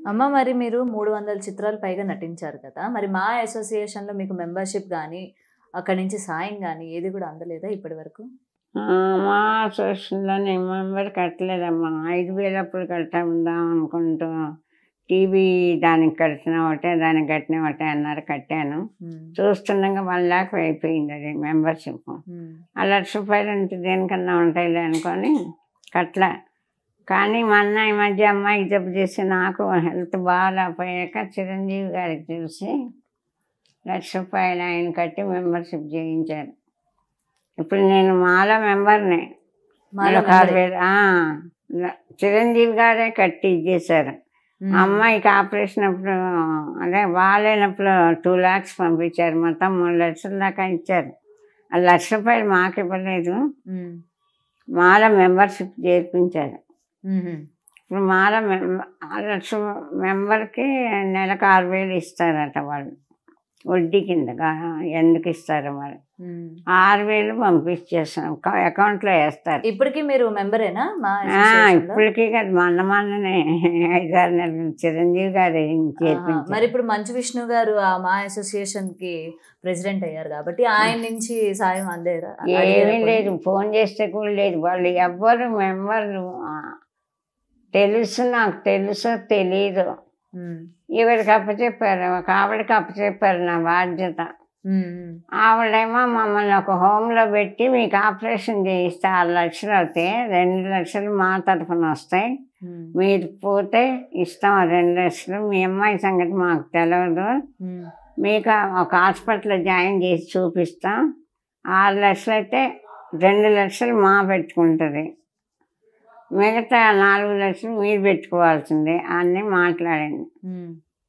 అమ్మ మరి మీరు మూడు వందల చిత్రాలు పైగా నటించారు కదా మరి మా అసోసియేషన్లో మీకు మెంబర్షిప్ కానీ అక్కడి నుంచి సాయం కానీ ఏది కూడా అందలేదా ఇప్పటి వరకు ఆ, మా అసోసియేషన్లో నేను మెంబర్ కట్టలేదమ్మా ఐదు వేలు అప్పుడు కట్టాం అనుకుంటూ టీవీ దానికి కట్టిన ఒకటే దానికి కట్టిన ఒకటే అన్నారు కట్టాను చూస్తుండగా వన్ లాక్ అయిపోయింది అది మెంబర్షిప్ ఆ లక్ష రూపాయలు ఉంటే దేనికన్నా ఉంటాయిలే అనుకొని కట్ల కానీ మొన్న ఈ మధ్య అమ్మాయికి జబ్బు చేసి నాకు హెల్త్ బాగాలేకపోయాక చిరంజీవి గారికి తెలిసి లక్ష రూపాయలు ఆయన కట్టి మెంబర్షిప్ చేయించారు ఇప్పుడు నేను మాలో మెంబర్ని మాలో ఒక ఆరు వేలు ఆ, ల- చిరంజీవి గారే కట్టి ఇచ్చేసారు మ్మ్. అమ్మాయికి ఆపరేషన్ అప్పుడు అదే బాగాలేనప్పుడు టూ ల్యాక్స్ పంపించారు మొత్తం మూడు లక్షల దాకా ఇచ్చారు ఆ లక్ష రూపాయలు మాకు ఇవ్వలేదు మ్మ్. మాల మెంబర్షిప్ చేర్పించారు మ్మ్. ఇప్పుడు మాల మెంబ- ఆ లక్ష మెంబర్కి నెలకు ఆరు వేలు ఇస్తారట వాళ్ళు వడ్డీ కింద గా- ఎందుకు ఇస్తారో మరి మ్మ్. ఆరు వేలు పంపించేస్తాం అకౌంట్లో వేస్తారు ఇప్పటికీ మీరు మెంబరేనా మా ఆ, అసోసియేషన్లో? ఇప్పటికీ కదా మొన్న మొన్ననే ఐదారు నెలలు చిరంజీవి గారు ఆహా. చేర్పించారు మరి ఇప్పుడు మంచు విష్ణు గారు ఆ మా అసోసియేషన్ కి ప్రెసిడెంట్ అయ్యారు కాబట్టి ఆయన నుంచి సాయం అందేరా ఏమీ అడిగారా లేదు ఫోన్ చేస్తే కూడా లేదు వాళ్ళు ఎవ్వరు మెంబర్లు ఆ, తెలుసు నాకు తెలుసో తెలీదు మ్మ్. ఈవిడికి అప్పచెప్పారు ఒక ఆవిడకి అప్పచెప్పారు నా బాధ్యత మ్మ్. మ్మ్. ఆవిడేమో మమ్మల్ని ఒక హోమ్లో పెట్టి మీకు ఆపరేషన్ చేయిస్తే ఆరు లక్షలు అవుతాయి రెండు లక్షలు మా తరఫున వస్తాయి మ్మ్. మీరు పోతే ఇస్తాం ఆ రెండు లక్షలు మీ అమ్మాయి సంగతి మాకు తెలియదు మ్మ్. మీకు ఒక హాస్పిటల్లో జాయిన్ చేసి చూపిస్తాం ఆరు లక్షలు అయితే రెండు లక్షలు మా పెట్టుకుంటుంది మిగతా నాలుగు లక్షలు మీరు పెట్టుకోవాల్సిందే అన్నీ మాట్లాడింది మ్మ్.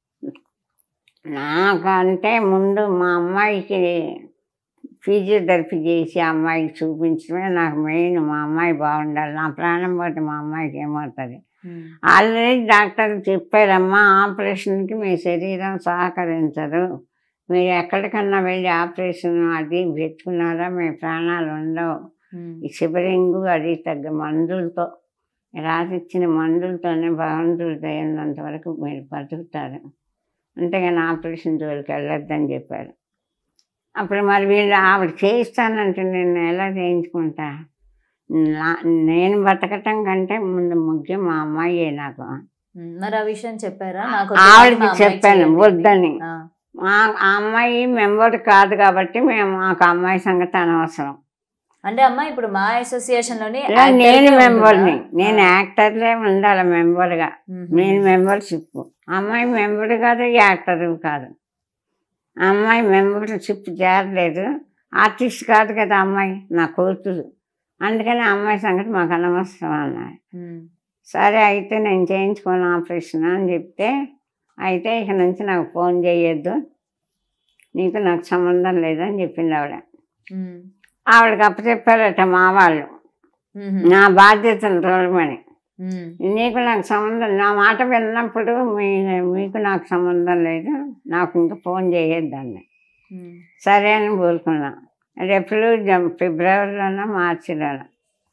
నాకంటే ముందు మా అమ్మాయికి ఫిజియోథెరపీ చేసి ఆ అమ్మాయికి చూపించడమే నాకు మెయిన్ మా అమ్మాయి బాగుండాలి నా ప్రాణం పోతే మా అమ్మాయికి ఏమవుతుంది మ్మ్. ఆల్రెడీ డాక్టర్ చెప్పారమ్మా ఆపరేషన్కి మీ శరీరం సహకరించదు మీరు ఎక్కడికన్నా వెళ్ళి ఆపరేషన్ అది పెట్టుకున్నారా మీ ప్రాణాలు ఉండవు మ్మ్. ఈ శిబరింగు అది తగ్గ మందులతో రాసిచ్చిన మందులతోనే భగవంతుడు దయ్యంత వరకు మీరు బతుకుతారు అంతేగాని ఆపరేషన్ జోలికి వెళ్ళొద్దని చెప్పారు అప్పుడు మరి వీళ్ళు ఆవిడ చేయిస్తానంటే నేను ఎలా చేయించుకుంటా నా నేను బతకటం కంటే ముందు ముఖ్యం మా అమ్మాయే నాకు మ్మ్. మరి ఆ విషయం చెప్పారా నాకు వద్దు, ఆవిడకి మా అమ్మాయి చెప్పాను చేయండి. వద్దని ఆ. మా ఆ అమ్మాయి మెంబర్ కాదు కాబట్టి మేము మాకు ఆ అమ్మాయి సంగతి అనవసరం అంటే అమ్మ ఇప్పుడు మా అసోసియేషన్ లోని ఇలా actor నేను కే మెంబర్ని ఉంటుందా? నేను యాక్టర్లే ఉండాలి మెంబర్గా మ్మ్. నేను మెంబర్షిప్ అమ్మాయి మెంబర్ కాదు యాక్టర్ కాదు అమ్మాయి మెంబర్షిప్ చేరలేదు ఆర్టిస్ట్ కాదు కదా అమ్మాయి నా కూతురు అందుకని ఆ అమ్మాయి సంగతి మాకు అనవసరం అన్నారు మ్మ్. సరే అయితే నేను చేయించుకోను ఆపరేషన్ అని చెప్తే అయితే ఇక నుంచి నాకు ఫోన్ చేయొద్దు నీకు నాకు సంబంధం లేదని చెప్పింది ఆవిడ మ్మ్. ఆవిడకి అప్పచెప్పారట మా వాళ్ళు మ్మ్. నా బాధ్యతలు చూడమని మ్మ్. నీకు నాకు సంబంధం నా మాట విన్నప్పుడు మీ మీకు నాకు సంబంధం లేదు నాకు ఇంకా ఫోన్ చేయొద్దండి మ్మ్. సరే అని కోరుకున్నా అది ఎప్పుడు జ- ఫిబ్రవరిలోనో మార్చిలోనో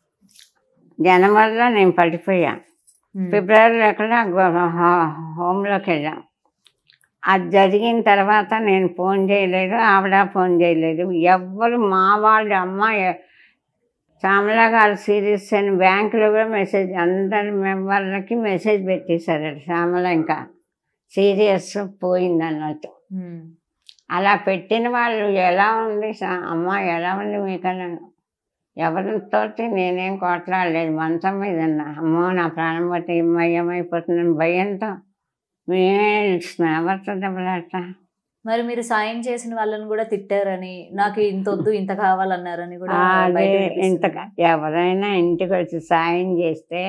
జనవరిలో నేను పడిపోయా మ్మ్. ఫిబ్రవరిలో ఎక్కడ గో- హో- హోమ్లోకి వెళ్ళాం అది జరిగిన తర్వాత నేను ఫోన్ చేయలేదు ఆవిడ ఫోన్ చేయలేదు ఎవ్వరు మా వాళ్ళు అమ్మాయి శ్యామల గారు సీరియస్ అని బ్యాంకులో కూడా మెసేజ్ అందరి మెంబర్లకి మెసేజ్ పెట్టేశారు శ్యామల ఇంకా సీరియస్ పోయింది అన్నట్టు మ్మ్. అలా పెట్టిన వాళ్ళు ఎలా ఉంది సా- అమ్మ ఎలా ఉంది మీకన్నా ఎవరితోటి నేనేం కొట్లాడలేదు మంచం మీద ఉన్నా అమ్మో నా ప్రాణం పోతే ఏమైపోతుందని భయంతో మేమే ఇస్తున్నాం ఎవరితో దెబ్బలాట మరి మీరు సాయం చేసిన వాళ్ళని కూడా తిట్టారని నాకు ఇంత వద్దు ఇంత కావాలన్నారని కూడా అదే బయట ఇంత వినిపిస్తుంది. ఎవరైనా ఇంటికి వచ్చి సాయం చేస్తే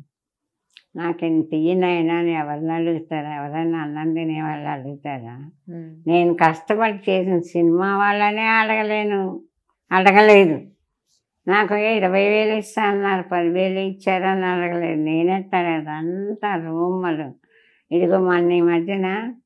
నాకు ఇంత ఈయనైనా అని ఎవరిని అడుగుతారా ఎవరైనా అన్నం తినే వాళ్ళు అడుగుతారా మ్మ్. నేను కష్టపడి చేసిన సినిమా వాళ్ళనే అడగలేను అడగలేదు నాకు ఇరవై వేలు ఇస్తా అన్నారు పదివేలు ఇచ్చారని అడగలేదు నేనే తరగదు అంతా రూమలు ఇదిగో మొన్న ఈ మధ్యన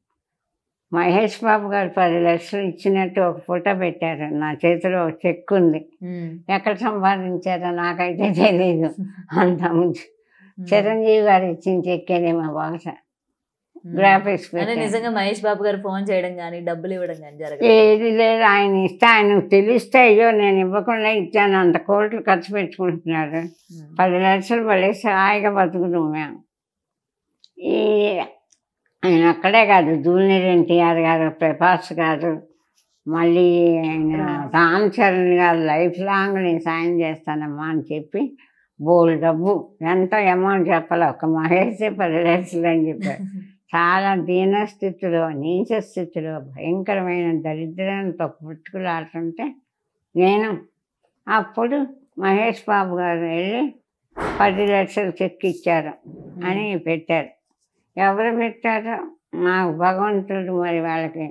మహేష్ బాబు గారు పది లక్షలు ఇచ్చినట్టు ఒక ఫోటో పెట్టారు నా చేతిలో ఒక చెక్ ఉంది మ్మ్. ఎక్కడ సంపాదించారో నాకైతే తెలియదు అంత ముందు మ్మ్. చిరంజీవి గారు ఇచ్చిన చెక్కేనేమో బహుశా గ్రాఫిక్స్ అంటే పెట్టాను నిజంగా మహేష్ బాబు గారు ఫోన్ చేయడం కానీ డబ్బులు ఇవ్వడం కానీ జరగదు ఏది లేదు ఆయన ఇస్తే ఆయనకు తెలిస్తే అయ్యో నేను ఇవ్వకుండా ఇచ్చాను అంత కోట్లు ఖర్చు పెట్టుకుంటున్నాడు పది లక్షలు పడేసి హాయిగా బతుకుతాం మేము ఈ ఆయన అక్కడే కాదు జూనియర్ ఎన్టీఆర్ గారు ప్రభాస్ గారు మళ్ళీ ఆయన రామ్ చరణ్ గారు లైఫ్ లాంగ్ నేను సాయం చేస్తానమ్మా అని చెప్పి బోల్ డబ్బు ఎంత అమౌంట్ చెప్పాలి ఒక మహేషే పది లక్షలు అని చెప్పారు చాలా దీన స్థితిలో నీచ స్థితిలో భయంకరమైన దరిద్రంతో పుట్టుకులాడుతుంటే నేను అప్పుడు మహేష్ బాబు గారు వెళ్ళి పది లక్షలు చెక్ ఇచ్చారు అని పెట్టారు ఎవరు పెట్టారో నాకు భగవంతుడు మరి వాళ్ళకి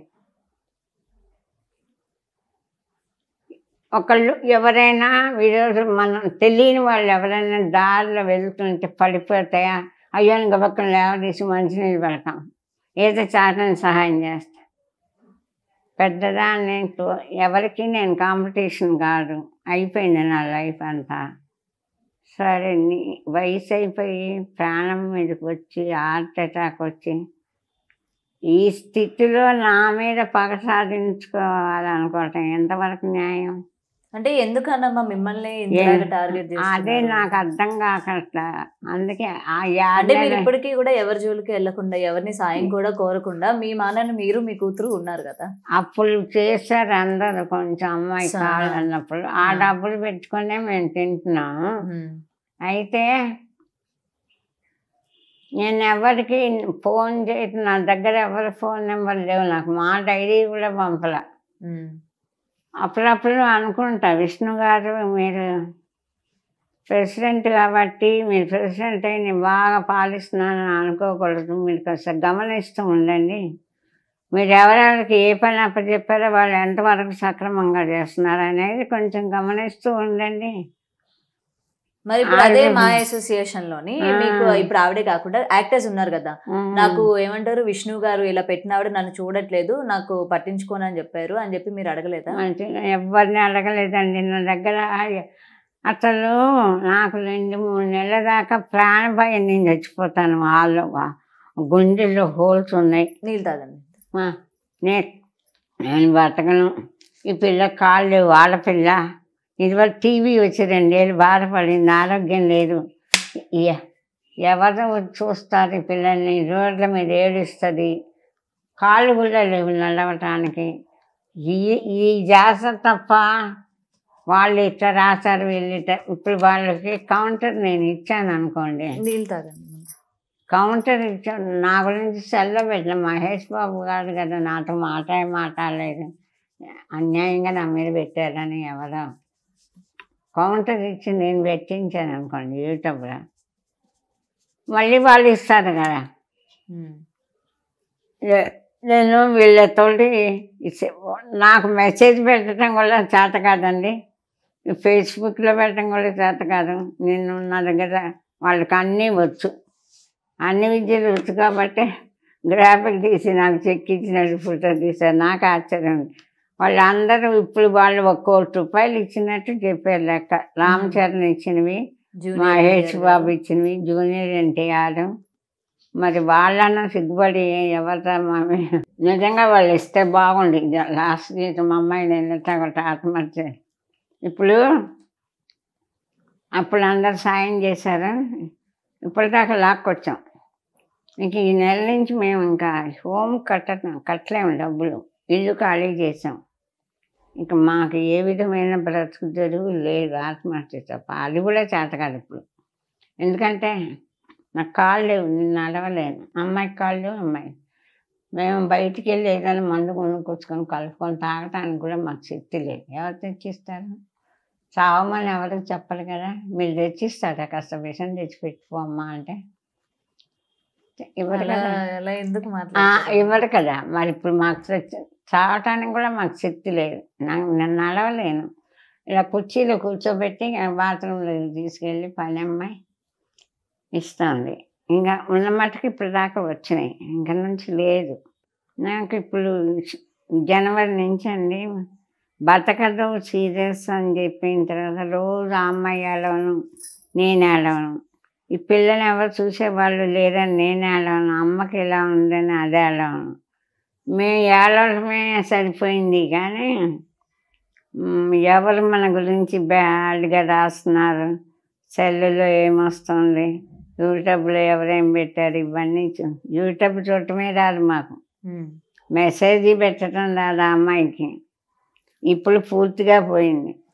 ఒకళ్ళు ఎవరైనా ఈరోజు మనం తెలియని వాళ్ళు ఎవరైనా దారిలో వెళ్తుంటే పడిపోతాయా అయ్యో గబక్కలు లేవదీసి మంచినీళ్ళు పెడతాం ఏదో చాటని సహాయం చేస్తా పెద్దదాన్ని తో- ఎవరికి నేను కాంపిటీషన్ కాదు అయిపోయింది నా లైఫ్ అంతా సరే నీ వయసు అయిపోయి ప్రాణం మీదకి వచ్చి హార్ట్ అటాక్ వచ్చి ఈ స్థితిలో నా మీద పగ సాధించుకోవాలనుకోవటం ఎంతవరకు న్యాయం అంటే ఎందుకన్నమ్మా మిమ్మల్ని ఇంతలాగా టార్గెట్ అదే చేస్తున్నారు నాకు అర్థం కాకట్లా అందుకే ఆ అంటే మీరు యాడ్ ఇప్పటికీ కూడా ఎవరి జోలికి వెళ్లకుండా ఎవరిని సాయం కూడా కోరకుండా మీ మానని మీరు మీ కూతురు ఉన్నారు కదా అప్పులు చేశారు అందరు కొంచెం అమ్మాయి సా- కావాలన్నప్పుడు ఆ ఆ. డబ్బులు పెట్టుకునే మేము తింటున్నాము అయితే నేను ఎవరికి ఫోన్ చేసి నా దగ్గర ఎవరి ఫోన్ నెంబర్ లేవు నాకు మా డైరీ కూడా పంపల ఉమ్. అప్పుడప్పుడు అనుకుంటా విష్ణు గారు మీరు ప్రెసిడెంట్ కాబట్టి మీరు ప్రెసిడెంట్ అయి నేను బాగా పాలిస్తున్నానని అనుకోకూడదు మీరు కాస్త గమనిస్తూ ఉండండి మీరు ఎవరెవరికి ఏ పని అప్పచెప్పారో వాళ్ళు ఎంతవరకు సక్రమంగా చేస్తున్నారు అనేది కొంచెం గమనిస్తూ ఉండండి మరి ఇప్పుడు అదే ఆవిడ- మా అసోసియేషన్ లోని ఆ. మీకు ఇప్పుడు ఆవిడే కాకుండా యాక్టర్స్ ఉన్నారు కదా ఉమ్. నాకు ఏమంటారు విష్ణు గారు ఇలా పెట్టిన ఆవిడ నన్ను చూడట్లేదు నాకు పట్టించుకోను అని చెప్పారు అని చెప్పి మీరు అడగలేదా మంచిగా ఎవరిని అడగలేదండి నా దగ్గర అసలు నాకు రెండు మూడు నెలల దాకా ప్రాణభయం నేను చచ్చిపోతాను వాళ్ళు గుండెల్లో హోల్స్ ఉన్నాయి నీళ్ళు తాగండి ఆ, నే నేను బతకను ఈ పిల్ల కాళ్ళు లేవు ఆడపిల్ల ఇదివరకు టీవీ వచ్చి రెండేళ్ళు బాధపడింది ఆరోగ్యం లేదు ఇయ- ఎవరు చూస్తారు ఈ పిల్లల్ని రోడ్ల మీద ఏడుస్తుంది కాళ్ళు కూడా లేవు నడవటానికి ఈ ఈ జాస తప్ప వాళ్ళు ఇట్లా రాశారు వీళ్ళు ఇట్లా ఇప్పుడు వాళ్ళకి కౌంటర్ నేను ఇచ్చాను అనుకోండి నీళ్ళు తాగండి కౌంటర్ ఇచ్చాడు నా గురించి సెల్ల పెట్టిన మహేష్ బాబు గారు కదా నాతో మాట మాట్లాడలేదు అన్యాయంగా నా మీద పెట్టారని ఎవరో కౌంటర్ ఇచ్చి నేను పెట్టించాను అనుకోండి యూట్యూబ్లో మళ్ళీ వాళ్ళు ఇస్తారు కదా ఉమ్. లే- నేను వీళ్ళతోటి ఇచ్చే- నాకు మెసేజ్ పెట్టడం కూడా చేత కాదండి ఈ ఫేస్బుక్లో పెట్టడం కూడా చేత కాదు నేను నా దగ్గర వాళ్ళకి అన్నీ వచ్చు అన్ని విద్యలు వచ్చు కాబట్టి గ్రాఫిక్ తీసి నాకు చెక్ ఇచ్చినట్టు ఫోటో తీశారు నాకు ఆశ్చర్యం వాళ్ళందరూ ఇప్పుడు వాళ్ళు ఒక కోటి రూపాయలు ఇచ్చినట్టు చెప్పారు లెక్క రామ్ చరణ్ ఇచ్చినవి జూనియర్ మహేష్ ఎన్టీఆర్ బాబు గారు. ఇచ్చినవి జూనియర్ ఎన్టీఆర్ మరి వాళ్ళన్నా సిగ్గుపడి ఎవరితో మమ్మీ నిజంగా వాళ్ళు ఇస్తే బాగుంది లాస్ట్ జీతం మా అమ్మాయి నేను ఒకటి ఆత్మహత్య ఇప్పుడు అప్పుడు అందరు సాయం చేశారు ఇప్పటిదాకా లాక్కొచ్చాం ఇంక ఈ నెల నుంచి మేము ఇంకా హోమ్ కట్ట కట్టలేము డబ్బులు ఇల్లు ఖాళీ చేసాం ఇంకా మాకు ఏ విధమైన బ్రతుకు తెరువు లేదు ఆత్మహత్య తప్ప అది కూడా చేత కాదు ఇప్పుడు ఎందుకంటే నాకు కాళ్ళు లేవు నేను నడవలేను అమ్మాయికి కాళ్ళు లేవు అమ్మాయి మేము బయటికి వెళ్ళి ఏదైనా మందు కొనుక్కొచ్చుకొని కలుపుకొని తాగటానికి కూడా మాకు శక్తి లేదు ఎవరు తెచ్చిస్తారు చావమని ఎవరికి చెప్పరు కదా మీరు తెచ్చిస్తారా కాస్త విషం తెచ్చి పెట్టుకోమ్మా అంటే ఇవ్వరు అలా కదా అలా ఎందుకు ఆ, మాట్లాడుతున్నారు ఇవ్వరు కదా మరి ఇప్పుడు మాకు తెచ్చి- చావటానికి కూడా మాకు శక్తి లేదు నాకు నేను నడవలేను ఇలా కుర్చీలో కూర్చోబెట్టి బాత్రూంలో తీసుకెళ్ళి పని అమ్మాయి ఇస్తుంది ఇంకా ఉన్న మట్టుకు ఇప్పుడు దాకా వచ్చినాయి ఇంకా నుంచి లేదు నాకు ఇప్పుడు జనవరి నుంచి అండి బతకదు సీరియస్ అని చెప్పిన తర్వాత రోజు ఆ అమ్మాయి ఏడవను నేను ఏడవను ఈ పిల్లని ఎవరు చూసేవాళ్ళు లేరని నేను ఏడవను అమ్మకి ఇలా ఉందని అదే ఏడవను మేము ఏడవడమే సరిపోయింది కానీ మ్, ఎవరు మన గురించి బ్యాడ్గా రాస్తున్నారు సెల్లులో ఏమొస్తుంది యూట్యూబ్లో ఎవరేం పెట్టారు ఇవన్నీ చూ- యూట్యూబ్ చూడటమే రాదు మాకు ఉమ్. మెసేజ్ పెట్టడం రాదు ఆ అమ్మాయికి ఇప్పుడు పూర్తిగా పోయింది